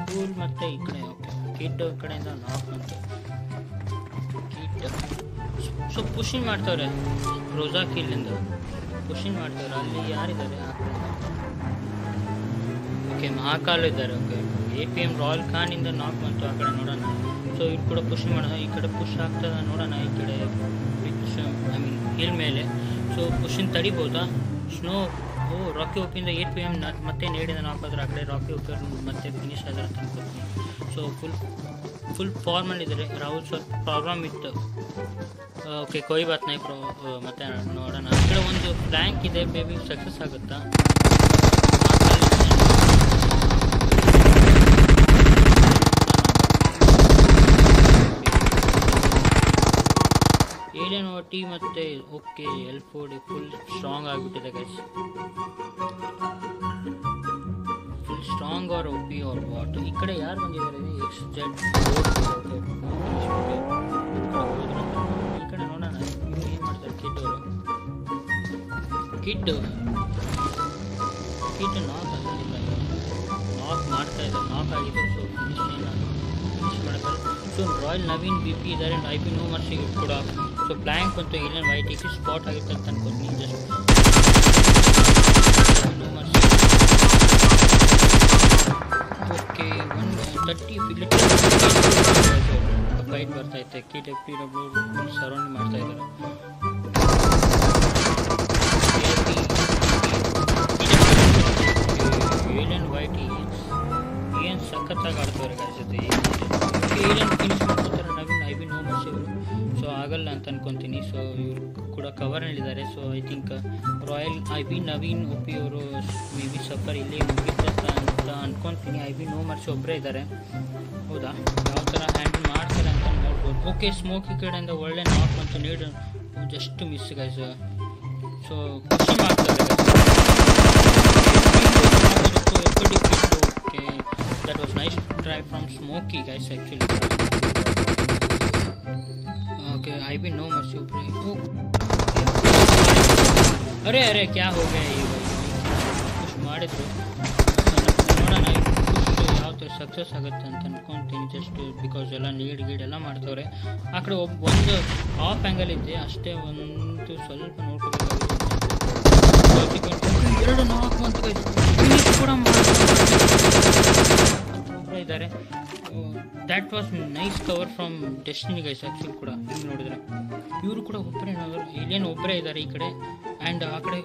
cool ಮತ್ತೆ ಈ ಕಡೆ ಓಕೆ ಕಿಡ್ ಕಡೆಯಿಂದ ನಾಕ್ ಅಂತ ಕಿಡ್ ಸೊ ಪುಷಿಂಗ್ ಮಾಡ್ತವ್ರೆ ರೋಜಾ ಕಿಲ್ಲಿಂದ ಪುಷಿಂಗ್ ಮಾಡ್ತವ್ರೆ ಅಲ್ಲಿ ಯಾರಿದ್ದಾರೆ ಆ ಕಡೆ ಓಕೆ ಮಹಾಕಾಲ್ ಇದ್ದಾರೆ okay A P M Royal ಖಾನಿಂದ ನಾಕ್ ಬಂತು ಆ ಕಡೆ ನೋಡೋಣ ಸೊ ಇದು ಕೂಡ ಪುಷ್ ಮಾಡೋಣ ಈ ಕಡೆ ಪುಷ್ ಆಗ್ತದ ನೋಡೋಣ ಈ ಕಡೆ ಪಿಚ್ ಐ ಮೀನ್ ಹಿಲ್ ಮೇಲೆ ಸೊ ಪುಷಿಂಗ್ ತಡಿಬೋದಾ ಸ್ನೋ ಓ ರಾಕಿ ಓಪಿಂದ ಏಟ್ ಪಿ ಎಮ್ ಮತ್ತೆ ನೀಡಿದ ನಾಕ್ ಆದ್ರೆ ಆ ಕಡೆ ರಾಕಿ ಓಪರ್ ಮತ್ತೆ ಫಿನಿಶ್ ಆದ್ರೆ ಅಂತ ಅನ್ಕೋತೀನಿ ಸೊ ಫುಲ್ ಫುಲ್ ಫಾರ್ಮಲ್ಲಿದ್ದಾರೆ ರಾಹುಲ್ ಸ್ವಲ್ಪ ಪ್ರಾಬ್ಲಮ್ ಇತ್ತು ಓಕೆ ಕೊಯ್ ಬಾತ್ ನೈ ಪ್ರೋ ಮತ್ತೆ ನೋಡೋಣ ಆ ಕಡೆ ಒಂದು ಬ್ಲ್ಯಾಂಕ್ ಇದೆ ಬೇಬಿ ಸಕ್ಸಸ್ ಆಗುತ್ತಾ ಏಲಿಯನ್ ಟಿ ಮತ್ತೆ okay L four full strong ಆಗಿಬಿಟ್ಟಿದೆ guys full strong R O P R what ಈ ಕಡೆ ಯಾರು ಬಂದಿದ್ದಾರೆ ಎಕ್ಸ್ ಜೆಡ್ ಈ ಕಡೆ ನೋಡೋಣ ಇವ್ರು ಏನು ಮಾಡ್ತಾರೆ ಕಿಡ್ ಅವರು ಕಿಡ್ ಕಿಡ್ ನಾಕ್ ಆಗಿಲ್ಲ ನಾಕ್ ಮಾಡ್ತಾ ಇದ್ದಾರೆ ನಾಕ್ ಆಗಿದೆ ಸೊ ಫಿನಿಶ್ ಏನು ಫಿನಿಶ್ ಮಾಡಬೇಕು so Royal Naveen B P ಇದ್ದಾರೆ ಐ ಪಿ ನೋ ಮರ್ಸಿಗೆ ಕೂಡ ಸೊ ಬ್ಲ್ಯಾಂಕ್ ಮತ್ತು ಇಲ್ಲನ್ ವೈಟ್ ಇಕ್ಕಿ ಸ್ಪಾಟ್ ಆಗುತ್ತೆ ಅಂತ ಅನ್ಕೋತೀನಿ just no mercy okay one thirty fight ಬರ್ತಾ ಇತ್ತೆ K T F T W surround ಮಾಡ್ತಾ ಇದ್ದಾರೆ ಏಲಿಯನ್ ವೈಟ್ ಏನು ಸಖತ್ತಾಗಿ ಆಡ್ತಾರೆ ಜೊತೆ ಏಲಿಯನ್ ಫಿನಿಶ್ ಮಾಡ್ಕೊತಾರೆ Naveen I B no mercy ಇವರು ಸೊ ಆಗಲ್ಲ ಅಂತ ಅನ್ಕೊತೀನಿ ಸೊ ಇವರು ಕೂಡ ಕವರ್ನಲ್ಲಿದ್ದಾರೆ so I think Royal I B Naveen O P ಅವರು ಮೇ ಬಿ ಸಫರ್ ಇಲ್ಲಿ ಮುಗಿತಂತ ಅಂತ ಅನ್ಕೊತೀನಿ ಐ ಬಿ ನೋ ಮರ್ಸ್ ಒಬ್ಬರೇ ಇದ್ದಾರೆ ಹೌದಾ ಯಾವ ಥರ ಹ್ಯಾಂಡಲ್ ಮಾಡ್ತಾರೆ ಅಂತ ನೋಡ್ಬೋದು ಓಕೆ ಸ್ಮೋಕಿ ಕಡೆಯಿಂದ ಒಳ್ಳೆ ನಾಟ್ ಬಂತು ನೀಡು ಜಸ್ಟ್ ಮಿಸ್ ಗೈಸ್ ಸೊ ಖುಷಿ ಮಾಡ್ತಾರೆ okay that was nice try from smoky guys actually okay I भी नो मर्सी ऊपर अरे अरे क्या हो गया ये भाई ಕುಶ್ ಮಾಡಿದ್ರು ನೋಡೋಣ ಕುಶ್ ಯಾವ ಥರ ಸಕ್ಸಸ್ ಆಗುತ್ತೆ ಅಂತ ಅನ್ಕೊಂತೀನಿ ಜಸ್ಟ್ ಬಿಕಾಸ್ ಎಲ್ಲ ನೀಡ್ ಗೀಡ್ ಎಲ್ಲ ಮಾಡ್ತವ್ರೆ ಆ ಕಡೆ ಒಬ್ಬ ಒಂದು ಆಫ್ ಆ್ಯಂಗಲ್ ಇದೆ ಅಷ್ಟೇ ಒಂದು ಸ್ವಲ್ಪ ನೋಡ್ಕೋಬೇಕಾಗುತ್ತೆ ಎರಡು ನಾಲ್ಕು ಅಂತ ಫಿನಿಶ್ ಕೂಡ ಒಬ್ಬರೇ ಇದ್ದಾರೆ that was nice cover from destiny guys actually ಕೂಡ ಹಿಂಗೆ ನೋಡಿದ್ರೆ ಇವರು ಕೂಡ ಒಬ್ಬರೇ ಇಲ್ಲೇನು ಒಬ್ಬರೇ ಇದ್ದಾರೆ ಈ ಕಡೆ ಆ್ಯಂಡ್ ಆ ಕಡೆ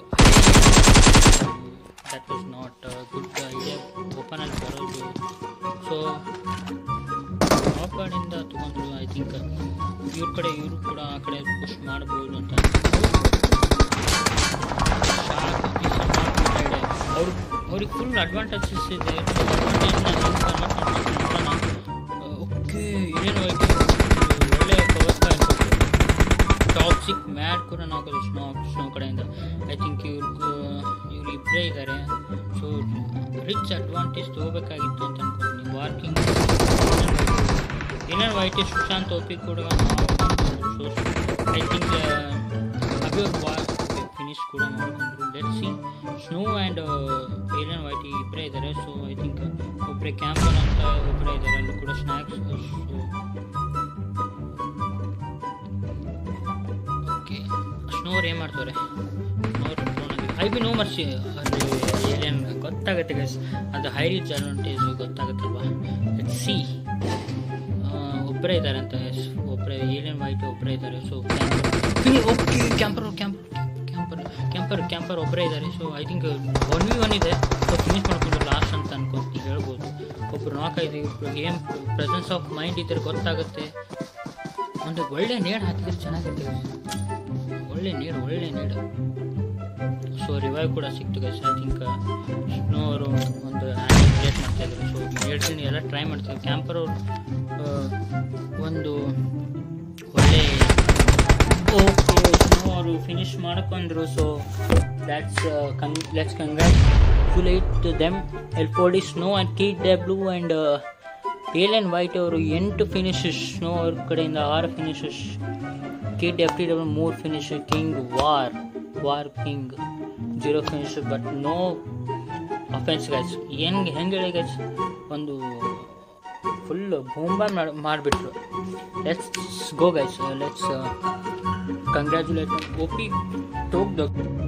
that was not good idea ಓಪನಲ್ಲಿ ಬರೋದು ಸೊ ಗಾರ್ಡಿಂದ ತೊಗೊಂಡ್ರು ಐ ಥಿಂಕ್ ಇವ್ರ ಕಡೆ ಇವರು ಕೂಡ ಆ ಕಡೆ ಪುಷ್ ಮಾಡ್ಬೋದು ಅಂತ ಅವ್ರು ಅವ್ರಿಗೆ ಫುಲ್ ಅಡ್ವಾಂಟೇಜಸ್ ಇದೆ ಓಕೆ ಏನು ಒಳ್ಳೆ ಕವರ್ ಟಾಕ್ಸಿಕ್ ಮ್ಯಾಟ್ ಕೂಡ ನಾವು ಸ್ನೋ ಸ್ನೋ ಕಡೆಯಿಂದ ಐ ಥಿಂಕ್ ಇವ್ರು ಇವ್ರು ಇಬ್ಬರೇ ಇದ್ದಾರೆ ಸೊ ರಿಚ್ ಅಡ್ವಾಂಟೇಜ್ ತೊಗೋಬೇಕಾಗಿತ್ತು ಅಂತ ಅನ್ಕೊಂತೀನಿ war king inner white Sushant O P ಕೂಡ so I think Abhiyog war finish ಕೂಡ ಮಾಡ್ಕೊಂಡ್ರು let see snow and alien white ಇಬ್ಬರೇ ಇದ್ದಾರೆ ಸೊ ಐ ಥಿಂಕ್ ಒಬ್ಬರೇ ಕ್ಯಾಂಪರ್ ಅಂತ ಒಬ್ಬರೇ ಇದ್ದಾರೆ ಅಲ್ಲಿ ಕೂಡ ಸ್ನ್ಯಾಕ್ಸ್ ಓಕೆ ಸ್ನೋರ್ ಏನು ಮಾಡ್ತಾರೆ ಸ್ನೋರ್ ಐ ಬಿ ನೋ ಮರ್ಸಿ ಅದು ಏಲಿಯನ್ ಗೊತ್ತಾಗುತ್ತೆ ಗೈಸ್ ಅದು ಹೈ ರೀಚ್ ಅಡ್ವಾಂಟೇಜ್ ಗೊತ್ತಾಗುತ್ತಲ್ವಾ ಲೆಟ್ ಸಿ ಒಬ್ಬರೇ ಇದ್ದಾರೆ ಅಂತ ಒಬ್ಬರೇ ಏಲಿಯನ್ ವೈಟ್ ಒಬ್ಬರೇ ಇದ್ದಾರೆ so okay camper camper camper camper camper ಒಬ್ಬರೇ ಇದ್ದಾರೆ so I think one V one ಇದೆ ಸೊ ಫಿನಿಶ್ ಮಾಡ್ಕೊಂಡು ಲಾಸ್ಟ್ ಅಂತ ಅನ್ಕೊಂತೀನಿ ಹೇಳ್ಬೋದು ಒಬ್ಬರು ನಾಲ್ಕೈದು ಇಬ್ಬರು ಗೇಮ್ ಪ್ರೆಸೆನ್ಸ್ ಆಫ್ ಮೈಂಡ್ ಇದ್ದರೆ ಗೊತ್ತಾಗುತ್ತೆ ಒಂದು ಒಳ್ಳೆ ನೇಡ್ ಹಾಕಿದ್ರೆ ಚೆನ್ನಾಗಿರುತ್ತೆ ಒಳ್ಳೆ ನೀಡು ಒಳ್ಳೆ ನೀಡು ಸೊ ರಿವೈವ್ ಕೂಡ ಸಿಕ್ತು ಗೈಸ್ ಐ ಥಿಂಕ್ ಸ್ನೋ ಅವರು ಒಂದು ಕ್ರಿಯೇಟ್ ಮಾಡ್ತಾಯಿದ್ರು ಸೊ ನೇಡ್ಸಿನ ಎಲ್ಲ ಟ್ರೈ ಮಾಡ್ತಾರೆ ಕ್ಯಾಂಪರ್ ಅವರು ಒಂದು ಒಳ್ಳೆ ಓಕೆ ಸ್ನೋ ಅವರು ಫಿನಿಶ್ ಮಾಡ್ಕೊಂಡ್ರು ಸೊ ದ್ಯಾಟ್ಸ್ ಕನ್ let's congratulate them L forty snow and ಕೀಟ್ ಡಬ್ಲ್ಯೂ ಆ್ಯಂಡ್ ಏಲಿಯನ್ ವೈಟ್ ಅವರು ಎಂಟು ಫಿನಿಶಸ್ ಸ್ನೋ ಅವ್ರ ಕಡೆಯಿಂದ ಆರು finishes K D F T W ಮೂರು finish king war war king zero finish but no offence guys ಹೆಂಗೆ ಹೆಂಗೆ ಹೇಳಿ ಗೈಸ್ ಒಂದು ಫುಲ್ ಬೂಂಬಾರ್ ಮಾಡಿ ಮಾಡಿಬಿಟ್ರು let's go guys let's congratulate O P ಟೋಕ್ ದ